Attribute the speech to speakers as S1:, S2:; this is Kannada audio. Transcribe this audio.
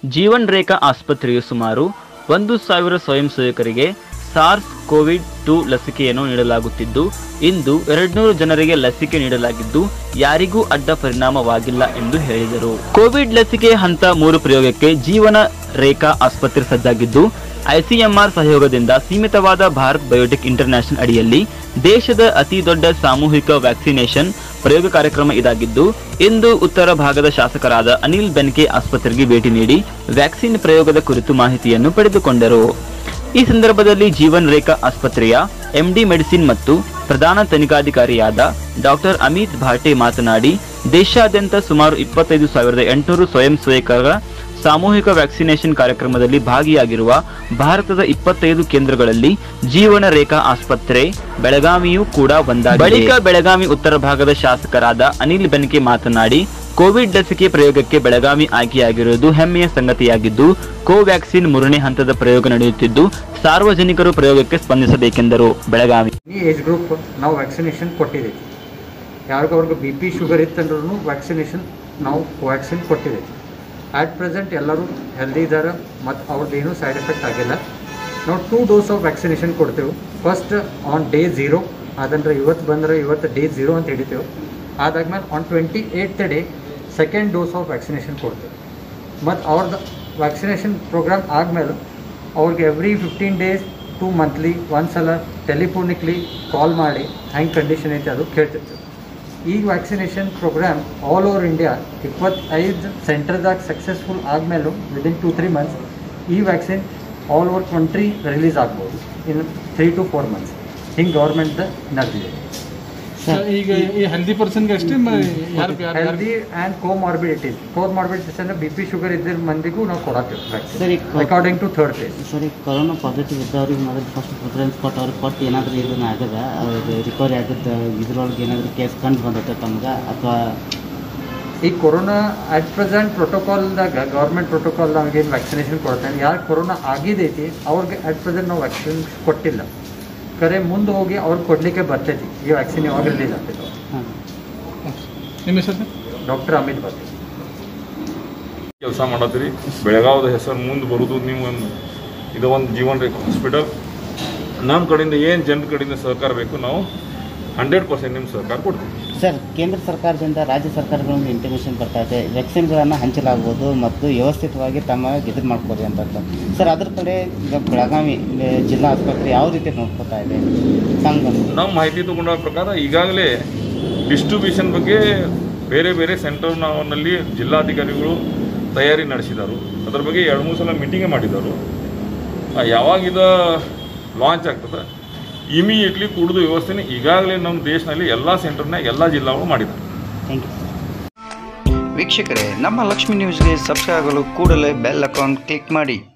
S1: ಜೀವನ್ ರೇಖಾ ಆಸ್ಪತ್ರೆಯು ಸುಮಾರು ಒಂದು ಸಾವಿರ ಸ್ವಯಂ ಸೇವಕರಿಗೆ ಸಾರ್ಸ್ ಕೋವಿಡ್ ಟು ಲಸಿಕೆಯನ್ನು ನೀಡಲಾಗುತ್ತಿದ್ದು ಇಂದು ಎರಡ್ನೂರು ಜನರಿಗೆ ಲಸಿಕೆ ನೀಡಲಾಗಿದ್ದು ಯಾರಿಗೂ ಅಡ್ಡ ಪರಿಣಾಮವಾಗಿಲ್ಲ ಎಂದು ಹೇಳಿದರು ಕೋವಿಡ್ ಲಸಿಕೆ ಹಂತ ಮೂರು ಪ್ರಯೋಗಕ್ಕೆ ಜೀವನ ರೇಖಾ ಆಸ್ಪತ್ರೆ ಸಜ್ಜಾಗಿದ್ದು ಐಸಿಎಂಆರ್ ಸಹಯೋಗದಿಂದ ಸೀಮಿತವಾದ ಭಾರತ್ ಬಯೋಟೆಕ್ ಇಂಟರ್ನ್ಯಾಷನಲ್ ಅಡಿಯಲ್ಲಿ ದೇಶದ ಅತಿ ದೊಡ್ಡ ಸಾಮೂಹಿಕ ವ್ಯಾಕ್ಸಿನೇಷನ್ ಪ್ರಯೋಗ ಕಾರ್ಯಕ್ರಮ ಇದಾಗಿದ್ದು ಇಂದು ಉತ್ತರ ಭಾಗದ ಶಾಸಕರಾದ ಅನಿಲ್ ಬೆನ್ಕೆ ಆಸ್ಪತ್ರೆಗೆ ಭೇಟಿ ನೀಡಿ ವ್ಯಾಕ್ಸಿನ್ ಪ್ರಯೋಗದ ಕುರಿತು ಮಾಹಿತಿಯನ್ನು ಪಡೆದುಕೊಂಡರು ಈ ಸಂದರ್ಭದಲ್ಲಿ ಜೀವನ್ ರೇಖಾ ಆಸ್ಪತ್ರೆಯ ಎಂಡಿ ಮೆಡಿಸಿನ್ ಮತ್ತು ಪ್ರಧಾನ ತನಿಖಾಧಿಕಾರಿಯಾದ ಡಾಕ್ಟರ್ ಅಮಿತ್ ಭಾಟೆ ಮಾತನಾಡಿ ದೇಶಾದ್ಯಂತ ಸುಮಾರು ಇಪ್ಪತ್ತೈದು ಸಾವಿರದ ಎಂಟುನೂರು ಸ್ವಯಂ ಸೇವಕರ ಸಾಮೂಹಿಕ ವ್ಯಾಕ್ಸಿನೇಷನ್ ಕಾರ್ಯಕ್ರಮದಲ್ಲಿ ಭಾಗಿಯಾಗಿರುವ ಭಾರತದ ಇಪ್ಪತ್ತೈದು ಕೇಂದ್ರಗಳಲ್ಲಿ ಜೀವನ ರೇಖಾ ಆಸ್ಪತ್ರೆ ಬೆಳಗಾವಿಯೂ ಕೂಡ ಒಂದಾಗಿದೆ ಬಳಿಕ ಬೆಳಗಾವಿ ಉತ್ತರ ಭಾಗದ ಶಾಸಕರಾದ ಅನಿಲ್ ಬೆನ್ಕೆ ಮಾತನಾಡಿ ಕೋವಿಡ್ ಲಸಿಕೆ ಪ್ರಯೋಗಕ್ಕೆ ಬೆಳಗಾವಿ ಆಯ್ಕೆಯಾಗಿರುವುದು ಹೆಮ್ಮೆಯ ಸಂಗತಿಯಾಗಿದ್ದು ಕೋವ್ಯಾಕ್ಸಿನ್ ಮೂರನೇ ಹಂತದ ಪ್ರಯೋಗ ನಡೆಯುತ್ತಿದ್ದು ಸಾರ್ವಜನಿಕರು ಪ್ರಯೋಗಕ್ಕೆ ಸ್ಪಂದಿಸಬೇಕೆಂದರು ಬೆಳಗಾವಿ
S2: ಈ ಏಜ್ ಗ್ರೂಪ್ ನಾವು ವ್ಯಾಕ್ಸಿನೇಷನ್ ಕೊಟ್ಟಿದ್ದೀವಿ ಯಾರಿಗವ್ರಿಗೆ ಬಿ ಪಿ ಶುಗರ್ ಇತ್ತಂದ್ರೂ ವ್ಯಾಕ್ಸಿನೇಷನ್ ನಾವು ಕೋವ್ಯಾಕ್ಸಿನ್ ಕೊಟ್ಟಿದ್ದೀವಿ ಆ್ಯಟ್ ಪ್ರೆಸೆಂಟ್ ಎಲ್ಲರೂ ಹೆಲ್ದಿ ಇದ್ದಾರೆ ಮತ್ತು ಅವ್ರದ್ದೇನು ಸೈಡ್ ಎಫೆಕ್ಟ್ ಆಗಿಲ್ಲ ನಾವು ಟೂ ಡೋಸ್ ಆಫ್ ವ್ಯಾಕ್ಸಿನೇಷನ್ ಕೊಡ್ತೇವೆ ಫಸ್ಟ್ ಆನ್ ಡೇ ಝೀರೋ ಅದಂದ್ರೆ ಇವತ್ತು ಬಂದರೆ ಇವತ್ತು ಡೇ ಝೀರೋ ಅಂತ ಹಿಡಿತೇವೆ ಅದಾದ್ಮೇಲೆ on twenty eighth day second dose of vaccination ಕೊಡ್ತೇವೆ ಮತ್ತು ಅವ್ರದ್ದು ವ್ಯಾಕ್ಸಿನೇಷನ್ ಪ್ರೋಗ್ರಾಮ್ ಆದಮೇಲೆ ಅವ್ರಿಗೆ every fifteen days to monthly ಒಂದ್ಸಲ ಟೆಲಿಫೋನಿಕ್ಲಿ ಕಾಲ್ ಮಾಡಿ ಹೆಂಗೆ ಕಂಡೀಷನ್ ಐತೆ ಅದು ಕೇಳ್ತಿರ್ತೀವಿ ಈ vaccination programme all over India ಇಪ್ಪತ್ತೈದು ಸೆಂಟರ್ದಾಗ ಸಕ್ಸಸ್ಫುಲ್ ಆದಮೇಲೂ ವಿದಿನ್ ಟು ತ್ರೀ ಮಂತ್ಸ್ ಈ vaccine all over country release ಆಗ್ಬೋದು in three to four months ಹಿಂಗೆ ಗೌರ್ಮೆಂಟ್ ನಡೆದಿದೆ
S3: ಈಗ ಈ ಹೆಲ್ದಿ ಪರ್ಸನ್ಗೆ ಅಷ್ಟೇ ಮ- ಯಾರು ಯಾರು ಯಾರು
S2: ಹೆಲ್ದಿ ಆ್ಯಂಡ್ ಕೋಮಾರ್ಬಿಡಿಟೀಸ್ ಕೋಮಾರ್ಬಿಡಿಟೀಸ್ ಅಂದರೆ ಬಿ ಪಿ ಶುಗರ್ ಇದ್ದಿದ್ದ ಮಂದಿಗೂ ನಾವು ಕೊಡತ್ತೀವಿ ವ್ಯಾಕ್ಸಿನ್
S4: ಸರಿ
S2: ಅಕಾರ್ಡಿಂಗ್ ಟು ಥರ್ಡ್ ಫೇಸ್
S4: ಸರಿ ಕೊರೋನಾ ಪಾಸಿಟಿವ್ ಇದ್ದವ್ರಿಗೆ ಮೊದಲು ಫಸ್ಟ್ ಪ್ರಿಫರೆನ್ಸ್ ಕೊಟ್ಟು ಅವ್ರಿಗೆ ಕೊಟ್ಟು ಏನಾದರೂ ಇದನ್ನ ಆಗದ ಅವ್ರಿಗೆ ರಿಕವರಿ ಆಗಿದ್ದ ಇದ್ರೊಳಗೆ ಏನಾದರೂ ಕೇಸ್ ಕಂಡು ಬಂದೈತೆ ತಮ್ಗೆ ಅಥವಾ
S2: ಈ ಕೊರೋನಾ ಅಟ್ ಪ್ರೆಸೆಂಟ್ ಪ್ರೋಟೋಕಾಲ್ದಾಗ ಗೌರ್ಮೆಂಟ್ ಪ್ರೋಟೋಕಾಲ್ದಾಗ ಏನು ವ್ಯಾಕ್ಸಿನೇಷನ್ ಕೊಡ್ತಾರೆ ಯಾರು ಕೊರೋನಾ ಆಗಿದೈತಿ ಅವ್ರಿಗೆ ಅಟ್ ಪ್ರೆಸೆಂಟ್ ನಾವು ವ್ಯಾಕ್ಸಿನ್ ಕೊಟ್ಟಿಲ್ಲ ಕರೆ ಮುಂದೆ ಹೋಗಿ ಅವ್ರಿಗೆ ಕೊಡಲಿಕ್ಕೆ ಬರ್ತೈತಿ ಈ ವ್ಯಾಕ್ಸಿನ್ ಯಾವಾಗ ರಿಲೀಸ್ ಆಗ್ತೈತೆ
S4: ಹಾಂ
S3: ನಿಮ್ಮ ಹೆಸರು
S2: ಡಾಕ್ಟರ್ ಅಮಿತ್ ಬರ್ತೀವಿ
S5: ಕೆಲಸ ಮಾಡತ್ತೀರಿ ಬೆಳಗಾವದ ಹೆಸರು ಮುಂದೆ ಬರೋದು ನೀವು ಒಂದು ಇದು ಒಂದು ಜೀವನ ರೇಖೆ ಹಾಸ್ಪಿಟಲ್ ನಮ್ಮ ಕಡೆಯಿಂದ ಏನು ಜನರ ಕಡೆಯಿಂದ ಸಹಕಾರ ಬೇಕು ನಾವು ಹಂಡ್ರೆಡ್ ಪರ್ಸೆಂಟ್ ನಿಮ್ಮ ಸಹಕಾರ ಕೊಡ್ತೀವಿ
S4: ಸರ್ ಕೇಂದ್ರ ಸರ್ಕಾರದಿಂದ ರಾಜ್ಯ ಸರ್ಕಾರಗಳಿಂದ ಇಂಟಿಮೇಷನ್ ಬರ್ತಾ ಇದೆ ವ್ಯಾಕ್ಸಿನ್ಗಳನ್ನು ಹಂಚಲಾಗುವುದು ಮತ್ತು ವ್ಯವಸ್ಥಿತವಾಗಿ ತಮ್ಮ ಇದು ಮಾಡ್ಕೋರಿ ಅಂತ ಸರ್ ಅದ್ರ ಕಡೆ ಈಗ ಬೆಳಗಾವಿ ಆ, ಜಿಲ್ಲಾ ಆಸ್ಪತ್ರೆ ಯಾವ ರೀತಿ ನೋಡ್ಕೋತಾ ಇದೆ ಸಂಘ
S5: ನಮ್ಮ ಮಾಹಿತಿ ತಗೊಂಡ ಪ್ರಕಾರ ಈಗಾಗಲೇ ಡಿಸ್ಟ್ರಿಬ್ಯೂಷನ್ ಬಗ್ಗೆ ಬೇರೆ ಬೇರೆ ಸೆಂಟರ್ನಲ್ಲಿ ಜಿಲ್ಲಾಧಿಕಾರಿಗಳು ತಯಾರಿ ನಡೆಸಿದರು ಅದ್ರ ಬಗ್ಗೆ ಎರಡು ಮೂರು ಸಲ ಮೀಟಿಂಗೇ ಮಾಡಿದರು ಆ, ಯಾವಾಗ ಇದು ಲಾಂಚ್ ಆಗ್ತದೆ ಇಮಿಡಿಯೇಟ್ಲಿ ಕುಡಿದು ವ್ಯವಸ್ಥೆನ ಈಗಾಗಲೇ ನಮ್ಮ ದೇಶದಲ್ಲಿ ಎಲ್ಲ ಸೆಂಟರ್ನಾಗ ಎಲ್ಲ ಜಿಲ್ಲಾಗಳು ಮಾಡಿದ್ದಾರೆ
S4: ಥ್ಯಾಂಕ್ ಯು
S6: ವೀಕ್ಷಕರೇ ನಮ್ಮ ಲಕ್ಷ್ಮಿ ನ್ಯೂಸ್ಗೆ ಸಬ್ಸ್ಕ್ರೈಬ್ ಆಗಲು ಕೂಡಲೇ ಬೆಲ್ ಅಕೌಂಟ್ ಕ್ಲಿಕ್ ಮಾಡಿ